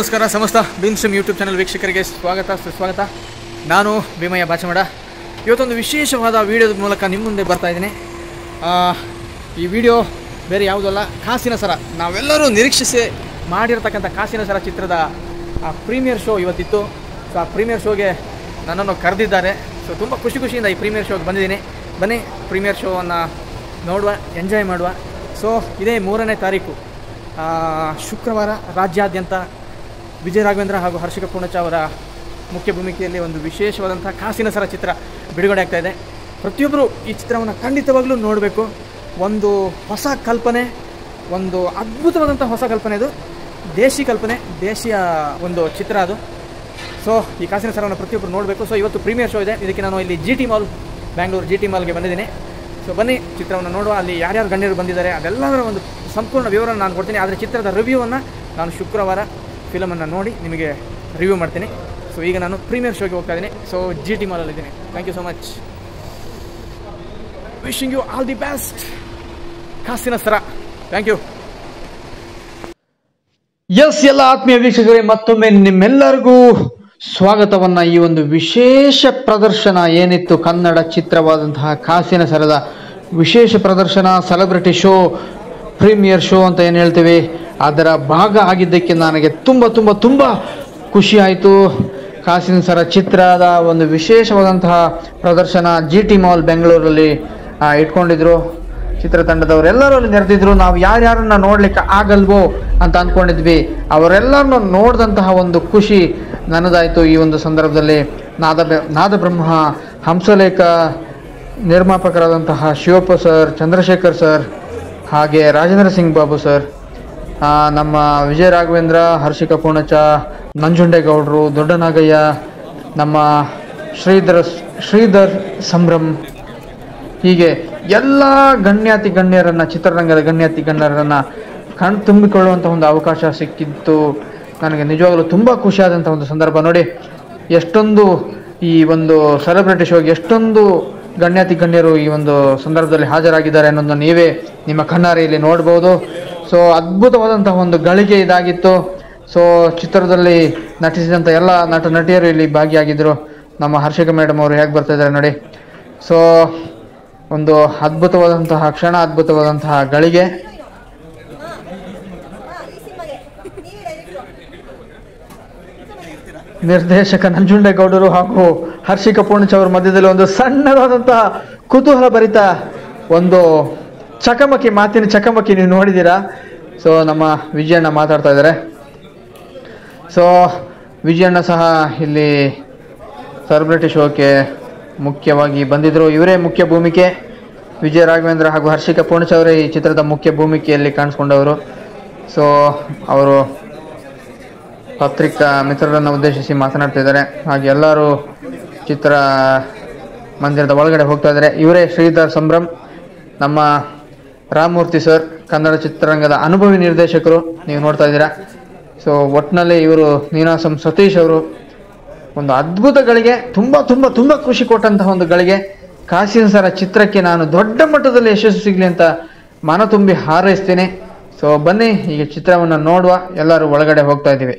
ನಮಸ್ಕಾರ ಸಮಸ್ತ beam stream YouTube channel ವೀಕ್ಷಕರಿಗೆ ಸ್ವಾಗತ ಸುಸ್ವಾಗತ ನಾನು ಭೀಮಯ್ಯ ಬಾಚಮಡ ಇವತ್ತೊಂದು ವಿಶೇಷವಾದ ವಿಡಿಯೋದ ಮೂಲಕ ನಿಮ್ಮ ಮುಂದೆ ಬರ್ತಾ ಇದ್ದೀನಿ ಆ, ಈ ವಿಡಿಯೋ ಬೇರೆ ಯಾವುದಲ್ಲ ಕಾಸಿನ ಸರ ನಾವೆಲ್ಲರೂ ನಿರೀಕ್ಷಿಸಿ ಮಾಡಿರ್ತಕ್ಕಂಥ ಕಾಸಿನ ಸರ ಚಿತ್ರದ ಆ ಪ್ರೀಮಿಯರ್ ಶೋ ಇವತ್ತಿತ್ತು ಸೊ ಆ ಪ್ರೀಮಿಯರ್ ಶೋಗೆ ನನ್ನನ್ನು ಕರೆದಿದ್ದಾರೆ ಸೊ ತುಂಬ ಖುಷಿ ಖುಷಿಯಿಂದ ಈ ಪ್ರೀಮಿಯರ್ ಶೋಗೆ ಬಂದಿದ್ದೀನಿ ಬನ್ನಿ ಪ್ರೀಮಿಯರ್ ಶೋವನ್ನು ನೋಡುವ ಎಂಜಾಯ್ ಮಾಡುವ ಸೊ ಇದೇ ಮೂರನೇ ತಾರೀಕು ಆ, ಶುಕ್ರವಾರ ರಾಜ್ಯಾದ್ಯಂತ ವಿಜಯ ರಾಘವೇಂದ್ರ ಹಾಗೂ ಹರ್ಷಿಕ ಪೂರ್ಣಚ ಅವರ ಮುಖ್ಯ ಭೂಮಿಕೆಯಲ್ಲಿ ಒಂದು ವಿಶೇಷವಾದಂಥ ಕಾಸಿನ ಸರ ಚಿತ್ರ ಬಿಡುಗಡೆ ಆಗ್ತಾ ಇದೆ ಪ್ರತಿಯೊಬ್ಬರು ಈ ಚಿತ್ರವನ್ನು ಖಂಡಿತವಾಗ್ಲೂ ನೋಡಬೇಕು ಒಂದು ಹೊಸ ಕಲ್ಪನೆ ಒಂದು ಅದ್ಭುತವಾದಂಥ ಹೊಸ ಕಲ್ಪನೆ ಇದು ದೇಶಿ ಕಲ್ಪನೆ ದೇಶೀಯ ಒಂದು ಚಿತ್ರ ಅದು ಸೊ ಈ ಕಾಸಿನ ಸರವನ್ನು ಪ್ರತಿಯೊಬ್ಬರು ನೋಡಬೇಕು ಸೊ ಇವತ್ತು ಪ್ರೀಮಿಯರ್ ಶೋ ಇದೆ ಇದಕ್ಕೆ ನಾನು ಇಲ್ಲಿ G T mall Bangalore G T ಮಾಲ್ಗೆ ಬಂದಿದ್ದೀನಿ ಸೊ ಬನ್ನಿ ಚಿತ್ರವನ್ನು ನೋಡುವ ಅಲ್ಲಿ ಯಾರ್ಯಾರು ಗಣ್ಯರು ಬಂದಿದ್ದಾರೆ ಅದೆಲ್ಲದರ ಒಂದು ಸಂಪೂರ್ಣ ವಿವರ ನಾನು ಕೊಡ್ತೀನಿ ಆದರೆ ಚಿತ್ರದ ರಿವ್ಯೂವನ್ನು ನಾನು ಶುಕ್ರವಾರ ಫಿಲಮನ್ನು ನೋಡಿ ನಿಮಗೆ ರಿವ್ಯೂ ಮಾಡ್ತೀನಿ ಸೊ ಈಗ ನಾನು ಪ್ರೀಮಿಯರ್ ಶೋಗೆ ಹೋಗ್ತಾ ಇದ್ದೀನಿ ಸೊ ಜಿ ಟಿ ಮಾಲಲ್ಲಿದ್ದೀನಿ thank you so much wishing you all the best Kaasina Sara thank you yes ಎಲ್ಲ ಆತ್ಮೀಯ ವೀಕ್ಷಕರೇ ಮತ್ತೊಮ್ಮೆ ನಿಮ್ಮೆಲ್ಲರಿಗೂ ಸ್ವಾಗತವನ್ನ ಈ ಒಂದು ವಿಶೇಷ ಪ್ರದರ್ಶನ ಏನಿತ್ತು ಕನ್ನಡ ಚಿತ್ರವಾದಂತಹ ಕಾಸಿನ ಸರದ ವಿಶೇಷ ಪ್ರದರ್ಶನ ಸೆಲೆಬ್ರಿಟಿ ಶೋ ಪ್ರೀಮಿಯರ್ ಶೋ ಅಂತ ಏನು ಹೇಳ್ತೀವಿ ಅದರ ಭಾಗ ಆಗಿದ್ದಕ್ಕೆ ನನಗೆ ತುಂಬ ತುಂಬ ತುಂಬ ಖುಷಿ ಆಯಿತು ಕಾಸಿನ ಸರ ಚಿತ್ರದ ಒಂದು ವಿಶೇಷವಾದಂತಹ ಪ್ರದರ್ಶನ ಜಿ ಟಿ ಮಾಲ್ ಬೆಂಗಳೂರಲ್ಲಿ ಆ, ಇಟ್ಕೊಂಡಿದ್ರು ಚಿತ್ರತಂಡದವರೆಲ್ಲರೂ ಅಲ್ಲಿ ನೆರೆದಿದ್ರು ನಾವು ಯಾರ್ಯಾರನ್ನ ನೋಡ್ಲಿಕ್ಕೆ ಆಗಲ್ವೋ ಅಂತ ಅಂದ್ಕೊಂಡಿದ್ವಿ ಅವರೆಲ್ಲರನ್ನು ನೋಡಿದಂತಹ ಒಂದು ಖುಷಿ ನನ್ನದಾಯಿತು ಈ ಒಂದು ಸಂದರ್ಭದಲ್ಲಿ ನಾದ ನಾದಬ್ರಹ್ಮ ಹಂಸಲೇಖ ನಿರ್ಮಾಪಕರಾದಂತಹ ಶಿವಪ್ಪ ಸರ್ ಚಂದ್ರಶೇಖರ್ ಸರ್ ಹಾಗೆ ರಾಜೇಂದ್ರ ಸಿಂಗ್ ಬಾಬು ಸರ್ ಆ, ನಮ್ಮ ವಿಜಯ ರಾಘವೇಂದ್ರ ಹರ್ಷಿಕ ಪೂರ್ಣಚ ನಂಜುಂಡೇಗೌಡರು ದೊಡ್ಡನಾಗಯ್ಯ ನಮ್ಮ ಶ್ರೀಧರ ಶ್ರೀಧರ್ ಸಂಭ್ರಮ್ ಹೀಗೆ ಎಲ್ಲ ಗಣ್ಯಾತಿ ಗಣ್ಯರನ್ನ ಚಿತ್ರರಂಗದ ಗಣ್ಯಾತಿ ಗಣ್ಯರನ್ನ ಕಣ್ ತುಂಬಿಕೊಳ್ಳುವಂಥ ಒಂದು ಅವಕಾಶ ಸಿಕ್ಕಿತ್ತು ನನಗೆ ನಿಜವಾಗಲೂ ತುಂಬ ಖುಷಿಯಾದಂಥ ಒಂದು ಸಂದರ್ಭ ನೋಡಿ ಎಷ್ಟೊಂದು ಈ ಒಂದು ಸೆಲೆಬ್ರಿಟಿ ಶೋಗೆ ಎಷ್ಟೊಂದು ಗಣ್ಯಾತಿ ಗಣ್ಯರು ಈ ಒಂದು ಸಂದರ್ಭದಲ್ಲಿ ಹಾಜರಾಗಿದ್ದಾರೆ ಅನ್ನೋದನ್ನ ನೀವೇ ನಿಮ್ಮ ಕಣ್ಣಾರೆಯಲ್ಲಿ ನೋಡ್ಬೋದು ಸೊ ಅದ್ಭುತವಾದಂತಹ ಒಂದು ಗಳಿಗೆ ಇದಾಗಿತ್ತು ಸೊ ಚಿತ್ರದಲ್ಲಿ ನಟಿಸಿದಂಥ ಎಲ್ಲ ನಟ ನಟಿಯರು ಇಲ್ಲಿ ಭಾಗಿಯಾಗಿದ್ದರು ನಮ್ಮ ಹರ್ಷಿಕ ಮೇಡಮ್ ಅವರು ಹೇಗೆ ಬರ್ತಾ ಇದ್ದಾರೆ ನೋಡಿ ಸೊ ಒಂದು ಅದ್ಭುತವಾದಂತಹ ಕ್ಷಣ ಅದ್ಭುತವಾದಂತಹ ಗಳಿಗೆ ನಿರ್ದೇಶಕ ನಂಜುಂಡೇಗೌಡರು ಹಾಗೂ ಹರ್ಷಿಕ ಪೂರ್ಣಿಚ್ ಅವರ ಮಧ್ಯದಲ್ಲಿ ಒಂದು ಸಣ್ಣದಾದಂತಹ ಕುತೂಹಲ ಭರಿತ ಒಂದು ಚಕಮಕಿ ಮಾತಿನ ಚಕಮಕಿ ನೀವು ನೋಡಿದ್ದೀರಾ ಸೊ ನಮ್ಮ ವಿಜಯಣ್ಣ ಮಾತಾಡ್ತಾ ಇದ್ದಾರೆ ಸೊ ವಿಜಯಣ್ಣ ಸಹ ಇಲ್ಲಿ ಸೆಲೆಬ್ರಿಟಿ ಶೋಕ್ಕೆ ಮುಖ್ಯವಾಗಿ ಬಂದಿದ್ರು ಇವರೇ ಮುಖ್ಯ ಭೂಮಿಕೆ ವಿಜಯ ರಾಘವೇಂದ್ರ ಹಾಗೂ ಹರ್ಷಿಕ ಪೂರ್ಣಿಚ್ ಅವರೇ ಈ ಚಿತ್ರದ ಮುಖ್ಯ ಭೂಮಿಕೆಯಲ್ಲಿ ಕಾಣಿಸ್ಕೊಂಡವರು ಸೊ ಅವರು ಪತ್ರಿಕಾ ಮಿತ್ರರನ್ನು ಉದ್ದೇಶಿಸಿ ಮಾತನಾಡ್ತಿದ್ದಾರೆ ಹಾಗೆ ಎಲ್ಲರೂ ಚಿತ್ರ ಮಂದಿರದ ಒಳಗಡೆ ಹೋಗ್ತಾ ಇದ್ದಾರೆ ಇವರೇ ಶ್ರೀಧರ್ ಸಂಭ್ರಮ್ ನಮ್ಮ ರಾಮಮೂರ್ತಿ ಸರ್ ಕನ್ನಡ ಚಿತ್ರರಂಗದ ಅನುಭವಿ ನಿರ್ದೇಶಕರು ನೀವು ನೋಡ್ತಾ ಇದ್ದೀರಾ ಸೊ ಒಟ್ಟಿನಲ್ಲಿ ಇವರು ನೀನಾಸಂ ಸತೀಶ್ ಅವರು ಒಂದು ಅದ್ಭುತ ಗಳಿಗೆ ತುಂಬ ತುಂಬ ತುಂಬ ಖುಷಿ ಕೊಟ್ಟಂತಹ ಒಂದು ಗಳಿಗೆ ಕಾಸಿನ ಸರ ಚಿತ್ರಕ್ಕೆ ನಾನು ದೊಡ್ಡ ಮಟ್ಟದಲ್ಲಿ ಯಶಸ್ಸು ಸಿಗಲಿ ಅಂತ ಮನ ತುಂಬಿ ಹಾರೈಸ್ತೀನಿ ಸೊ ಬನ್ನಿ ಈಗ ಚಿತ್ರವನ್ನು ನೋಡುವ ಎಲ್ಲರೂ ಒಳಗಡೆ ಹೋಗ್ತಾ ಇದ್ದೀವಿ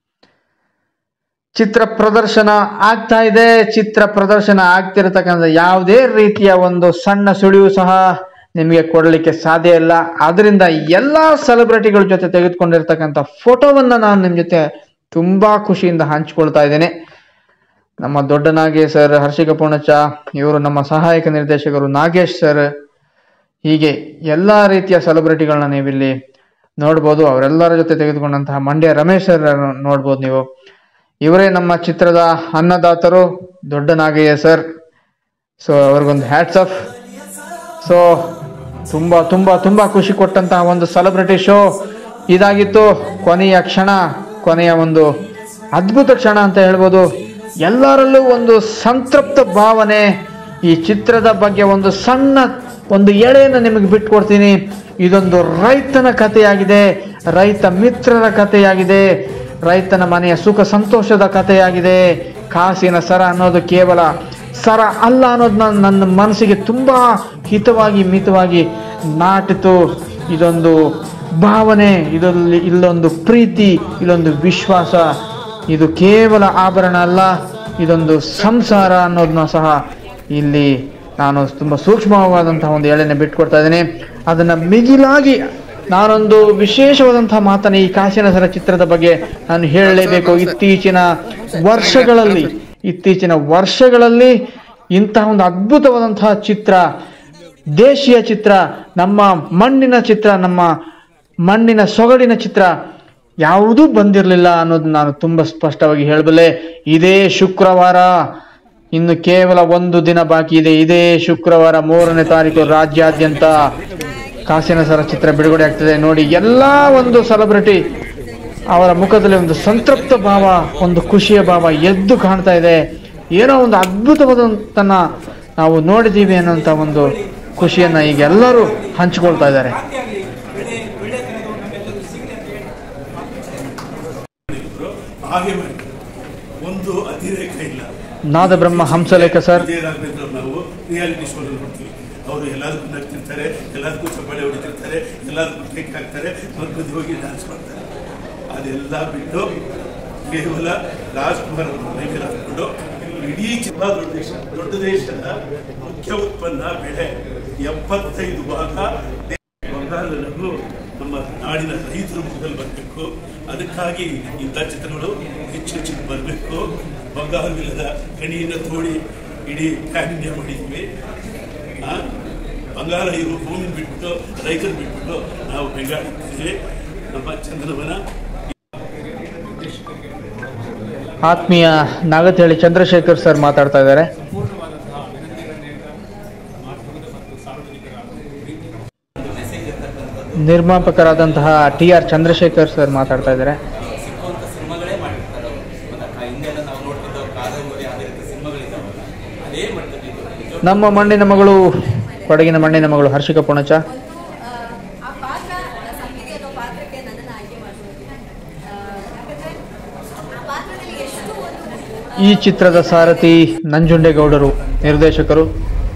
ಚಿತ್ರ ಪ್ರದರ್ಶನ ಆಗ್ತಾ ಇದೆ ಚಿತ್ರ ಪ್ರದರ್ಶನ ಆಗ್ತಿರತಕ್ಕಂಥ ಯಾವುದೇ ರೀತಿಯ ಒಂದು ಸಣ್ಣ ಸುಳಿವು ಸಹ ನಿಮಗೆ ಕೊಡಲಿಕ್ಕೆ ಸಾಧ್ಯ ಇಲ್ಲ ಆದ್ರಿಂದ ಎಲ್ಲಾ ಸೆಲೆಬ್ರಿಟಿಗಳ ಜೊತೆ ತೆಗೆದುಕೊಂಡಿರ್ತಕ್ಕಂಥ ಫೋಟೋವನ್ನ ನಾನು ನಿಮ್ಮ ಜೊತೆ ತುಂಬಾ ಖುಷಿಯಿಂದ ಹಂಚ್ಕೊಳ್ತಾ ಇದ್ದೇನೆ ನಮ್ಮ ದೊಡ್ಡ ನಾಗೇಶ್ ಸರ್ ಹರ್ಷಿಕ ಪೂರ್ಣಚ ಇವರು ನಮ್ಮ ಸಹಾಯಕ ನಿರ್ದೇಶಕರು ನಾಗೇಶ್ ಸರ್ ಹೀಗೆ ಎಲ್ಲಾ ರೀತಿಯ ಸೆಲೆಬ್ರಿಟಿಗಳನ್ನ ನೀವಿಲ್ಲಿ ನೋಡ್ಬೋದು ಅವರೆಲ್ಲರ ಜೊತೆ ತೆಗೆದುಕೊಂಡಂತಹ ಮಂಡ್ಯ ರಮೇಶ್ ಸರ್ ನೋಡ್ಬೋದು ನೀವು ಇವರೇ ನಮ್ಮ ಚಿತ್ರದ ಅನ್ನದಾತರು ದೊಡ್ಡ ನಾಗಯ್ಯ ಸರ್ ಸೊ ಅವ್ರಿಗೊಂದು ಹ್ಯಾಟ್ಸ್ ಆಫ್ ಸೊ ತುಂಬಾ ತುಂಬಾ ತುಂಬಾ ಖುಷಿ ಕೊಟ್ಟಂತಹ ಒಂದು ಸೆಲೆಬ್ರಿಟಿ ಶೋ ಇದಾಗಿತ್ತು ಕೊನೆಯ ಕ್ಷಣ ಕೊನೆಯ ಒಂದು ಅದ್ಭುತ ಕ್ಷಣ ಅಂತ ಹೇಳ್ಬೋದು ಎಲ್ಲರಲ್ಲೂ ಒಂದು ಸಂತೃಪ್ತ ಭಾವನೆ ಈ ಚಿತ್ರದ ಬಗ್ಗೆ ಒಂದು ಸಣ್ಣ ಒಂದು ಎಳೆಯನ್ನು ನಿಮಗೆ ಬಿಟ್ಕೊಡ್ತೀನಿ ಇದೊಂದು ರೈತನ ಕಥೆಯಾಗಿದೆ ರೈತ ಮಿತ್ರರ ಕಥೆಯಾಗಿದೆ ರೈತನ ಮನೆಯ ಸುಖ ಸಂತೋಷದ ಕಥೆಯಾಗಿದೆ ಕಾಸಿನ ಸರ ಅನ್ನೋದು ಕೇವಲ ಸರ ಅಲ್ಲ ಅನ್ನೋದು ನನ್ನ ನನ್ನ ಮನಸ್ಸಿಗೆ ತುಂಬ ಹಿತವಾಗಿ ಮಿತವಾಗಿ ನಾಟಿತು ಇದೊಂದು ಭಾವನೆ ಇದರಲ್ಲಿ ಇಲ್ಲೊಂದು ಪ್ರೀತಿ ಇಲ್ಲೊಂದು ವಿಶ್ವಾಸ ಇದು ಕೇವಲ ಆಭರಣ ಅಲ್ಲ ಇದೊಂದು ಸಂಸಾರ ಅನ್ನೋದನ್ನ ಸಹ ಇಲ್ಲಿ ನಾನು ತುಂಬ ಸೂಕ್ಷ್ಮವಾದಂತಹ ಒಂದು ಎಳೆನ ಬಿಟ್ಕೊಡ್ತಾ ಇದ್ದೇನೆ ಅದನ್ನು ಮಿಗಿಲಾಗಿ ನಾನೊಂದು ವಿಶೇಷವಾದಂತಹ ಮಾತನ್ನ ಈ ಕಾಶಿನಸರ ಚಿತ್ರದ ಬಗ್ಗೆ ನಾನು ಹೇಳಲೇಬೇಕು ಇತ್ತೀಚಿನ ವರ್ಷಗಳಲ್ಲಿ ಇತ್ತೀಚಿನ ವರ್ಷಗಳಲ್ಲಿ ಇಂತಹ ಒಂದು ಅದ್ಭುತವಾದಂತಹ ಚಿತ್ರ ದೇಶೀಯ ಚಿತ್ರ ನಮ್ಮ ಮಣ್ಣಿನ ಚಿತ್ರ ನಮ್ಮ ಮಣ್ಣಿನ ಸೊಗಡಿನ ಚಿತ್ರ ಯಾವುದೂ ಬಂದಿರಲಿಲ್ಲ ಅನ್ನೋದು ನಾನು ತುಂಬ ಸ್ಪಷ್ಟವಾಗಿ ಹೇಳಬಲ್ಲೆ ಇದೇ ಶುಕ್ರವಾರ ಇನ್ನು ಕೇವಲ ಒಂದು ದಿನ ಬಾಕಿ ಇದೆ ಇದೇ ಶುಕ್ರವಾರ ಮೂರನೇ ತಾರೀಕು ರಾಜ್ಯಾದ್ಯಂತ ಕಾಸಿನಸರ ಚಿತ್ರ ಬಿಡುಗಡೆ ಆಗ್ತದೆ ನೋಡಿ ಎಲ್ಲ ಒಂದು ಸೆಲೆಬ್ರಿಟಿ ಅವರ ಮುಖದಲ್ಲಿ ಒಂದು ಸಂತೃಪ್ತ ಭಾವ ಒಂದು ಖುಷಿಯ ಭಾವ ಎದ್ದು ಕಾಣ್ತಾ ಇದೆ ಏನೋ ಒಂದು ಅದ್ಭುತವಾದಂತನ್ನ ನಾವು ನೋಡಿದ್ದೀವಿ ಅನ್ನೋಂಥ ಒಂದು ಖುಷಿಯನ್ನ ಈಗ ಎಲ್ಲರೂ ಹಂಚಿಕೊಳ್ತಾ ಇದ್ದಾರೆ ಹಾಗೆ ಮಾಡಿ ಒಂದು ಅತಿರೇಕ ಇಲ್ಲ ನಾದ ಬ್ರಹ್ಮ ಹಂಸಲೇಖ ಸರ್ ವಿಜಯ ರಾಘವೇಂದ್ರ ನಾವು ರಿಯಾಲಿಟಿ ಶೋ ನೋಡ್ತೀವಿ ಅವರು ಎಲ್ಲದಕ್ಕೂ ನಗ್ತಿರ್ತಾರೆ ಎಲ್ಲದಕ್ಕೂ ಚಪ್ಪಾಳೆ ಹೊಡಿತಿರ್ತಾರೆ ಎಲ್ಲದಕ್ಕೂ ಟೇಕ್ ಹಾಕ್ತಾರೆ ಮಕ್ಕಳು ಹೋಗಿ ಡ್ಯಾನ್ಸ್ ಮಾಡ್ತಾರೆ ಅದೆಲ್ಲ ಬಿಟ್ಟು ಕೇವಲ ರಾಜ್ಕುಮಾರ್ ಅವರ ಮೈಮೇಲೆ ಹಾಕೊಂಡು ಇಡೀ ಚಿಕ್ಕ ದೊಡ್ಡ ದೇಶ ದೊಡ್ಡ ದೇಶದ ಮುಖ್ಯ ಉತ್ಪನ್ನ ಬೆಳೆ ಎಪ್ಪತ್ತೈದು ಭಾಗ ಬಂಗಾಲನೂ ನಮ್ಮ ನಾಡಿನ ರೈತರ ಮುಖದಲ್ಲಿ ಬರಬೇಕು ಅದಕ್ಕಾಗಿ ಇಂಥ ಚಿತ್ರಗಳು ಹೆಚ್ಚು ಹೆಚ್ಚು ಬರಬೇಕು ಬಂಗಾರವಿಲ್ಲದ ಗಣಿಯನ್ನು ತೋಡಿ ಇಡೀ ಪ್ಯಾನ್ ಇಂಡಿಯಾ ಮಾಡಿದ್ವಿ ಆ, ಬಂಗಾರ ಇರುವ ಭೂಮಿನ ಬಿಟ್ಬಿಟ್ಟು ರೈತರು ಬಿಟ್ಬಿಟ್ಟು ನಾವು ಬೆಂಗಾಡ್ತೀವಿ ನಮ್ಮ ಚಂದ್ರವನ ಆತ್ಮೀಯ ನಾಗತಿಹಳ್ಳಿ ಚಂದ್ರಶೇಖರ್ ಸರ್ ಮಾತಾಡ್ತಾ ಇದ್ದಾರೆ ನಿರ್ಮಾಪಕರಾದಂತಹ ಟಿ ಆರ್ ಚಂದ್ರಶೇಖರ್ ಸರ್ ಮಾತಾಡ್ತಾ ಇದ್ದಾರೆ ಸಿಕ್ಕುವಂಥ ಸಿನಿಮಾಗಳೇ ಮಾಡಿರ್ತಾರೆ ಅವರು ಗೊತ್ತಾ ಹಿಂದೆಲ್ಲ ನಾವು ನೋಡ್ತಿದ್ದೋ ಕಾದಂಬರಿ ಆಧಾರಿತ ಸಿನಿಮಾಗಳಿದ್ದಾವಲ್ಲ ಅದೇ ಮಟ್ಟದಲ್ಲಿ ಇದು ನಿಜವಾಗ್ಲೂ ನಮ್ಮ ಮಣ್ಣಿನ ಮಗಳು ಕೊಡಗಿನ ಮಣ್ಣಿನ ಮಗಳು ಹರ್ಷಿಕ ಪುಣಚ ಒಂದು ಆ, ಆ ಪಾತ್ರ ಸಂಪಿಗೆ ಅನ್ನೋ ಪಾತ್ರಕ್ಕೆ ನನ್ನನ್ನು ಆಯ್ಕೆ ಮಾಡಿದ್ರು ಯಾಕಂದ್ರೆ ಆ ಪಾತ್ರದಲ್ಲಿ ಎಷ್ಟು ಒಂದು ಈ ಚಿತ್ರದ ಸಾರಥಿ ನಂಜುಂಡೇಗೌಡರು ನಿರ್ದೇಶಕರು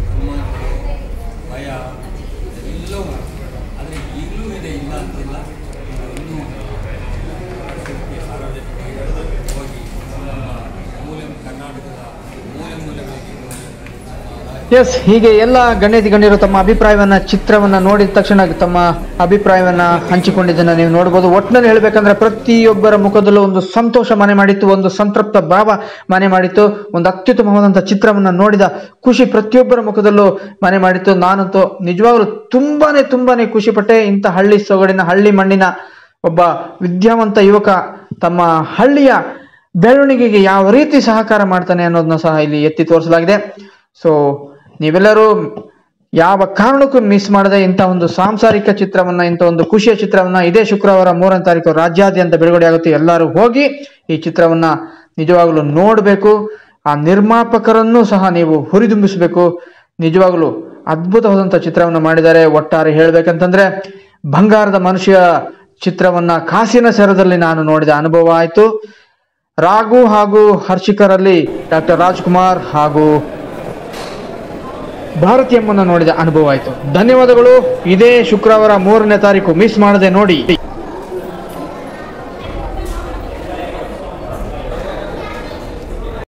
ಭಯ ಎಲ್ಲವೂ ಆದರೆ ಈಗಲೂ ಇದೆ ಇಲ್ಲ ಅಂತಿಲ್ಲ ಇನ್ನೂ ಅದಕ್ಕೆ ಸಾರ್ವಜನಿಕ ಹೋಗಿ ನಮ್ಮ ಮೂಲೆ ಕರ್ನಾಟಕದ ಮೂಲೆ ಮೂಲೆಗಳಿಗೆ ಎಸ್ ಹೀಗೆ ಎಲ್ಲ ಗಣ್ಯತಿ ಗಣ್ಯರು ತಮ್ಮ ಅಭಿಪ್ರಾಯವನ್ನ ಚಿತ್ರವನ್ನ ನೋಡಿದ ತಕ್ಷಣ ತಮ್ಮ ಅಭಿಪ್ರಾಯವನ್ನ ಹಂಚಿಕೊಂಡಿದ್ದನ್ನ ನೀವು ನೋಡಬಹುದು ಒಟ್ಟಿನಲ್ಲಿ ಹೇಳ್ಬೇಕಂದ್ರೆ ಪ್ರತಿಯೊಬ್ಬರ ಮುಖದಲ್ಲೂ ಒಂದು ಸಂತೋಷ ಮನೆ ಮಾಡಿತ್ತು ಒಂದು ಸಂತೃಪ್ತ ಭಾವ ಮನೆ ಮಾಡಿತ್ತು ಒಂದು ಅತ್ಯುತ್ತಮವಾದಂತಹ ಚಿತ್ರವನ್ನ ನೋಡಿದ ಖುಷಿ ಪ್ರತಿಯೊಬ್ಬರ ಮುಖದಲ್ಲೂ ಮನೆ ಮಾಡಿತ್ತು ನಾನಂತೂ ನಿಜವಾಗ್ಲೂ ತುಂಬಾನೇ ತುಂಬಾನೇ ಖುಷಿ ಪಟ್ಟೆ ಇಂಥ ಹಳ್ಳಿ ಸೊಗಡಿನ ಹಳ್ಳಿ ಮಣ್ಣಿನ ಒಬ್ಬ ವಿದ್ಯಾವಂತ ಯುವಕ ತಮ್ಮ ಹಳ್ಳಿಯ ಬೆಳವಣಿಗೆಗೆ ಯಾವ ರೀತಿ ಸಹಕಾರ ಮಾಡ್ತಾನೆ ಅನ್ನೋದನ್ನ ಸಹ ಇಲ್ಲಿ ಎತ್ತಿ ತೋರಿಸಲಾಗಿದೆ ಸೊ ನೀವೆಲ್ಲರೂ ಯಾವ ಕಾರಣಕ್ಕೂ ಮಿಸ್ ಮಾಡದೆ ಇಂಥ ಒಂದು ಸಾಂಸಾರಿಕ ಚಿತ್ರವನ್ನ ಇಂಥ ಒಂದು ಖುಷಿಯ ಚಿತ್ರವನ್ನ ಇದೇ ಶುಕ್ರವಾರ ಮೂರನೇ ತಾರೀಕು ರಾಜ್ಯಾದ್ಯಂತ ಬಿಡುಗಡೆ ಆಗುತ್ತೆ ಎಲ್ಲರೂ ಹೋಗಿ ಈ ಚಿತ್ರವನ್ನ ನಿಜವಾಗ್ಲೂ ನೋಡಬೇಕು ಆ ನಿರ್ಮಾಪಕರನ್ನು ಸಹ ನೀವು ಹುರಿದುಂಬಿಸಬೇಕು ನಿಜವಾಗ್ಲೂ ಅದ್ಭುತವಾದಂಥ ಚಿತ್ರವನ್ನ ಮಾಡಿದ್ದಾರೆ ಒಟ್ಟಾರೆ ಹೇಳ್ಬೇಕಂತಂದ್ರೆ ಬಂಗಾರದ ಮನುಷ್ಯ ಚಿತ್ರವನ್ನ ಕಾಸಿನ ಸೆರದಲ್ಲಿ ನಾನು ನೋಡಿದ ಅನುಭವ ಆಯಿತು ರಾಘು ಹಾಗೂ ಹರ್ಷಿಕರಲ್ಲಿ ಡಾಕ್ಟರ್ ರಾಜ್ಕುಮಾರ್ ಹಾಗೂ ಭಾರತೀಯಮ್ಮನ ನೋಡಿದ ಅನುಭವ ಆಯಿತು ಧನ್ಯವಾದಗಳು ಇದೇ ಶುಕ್ರವಾರ ಮೂರನೇ ತಾರೀಕು ಮಿಸ್ ಮಾಡದೆ ನೋಡಿ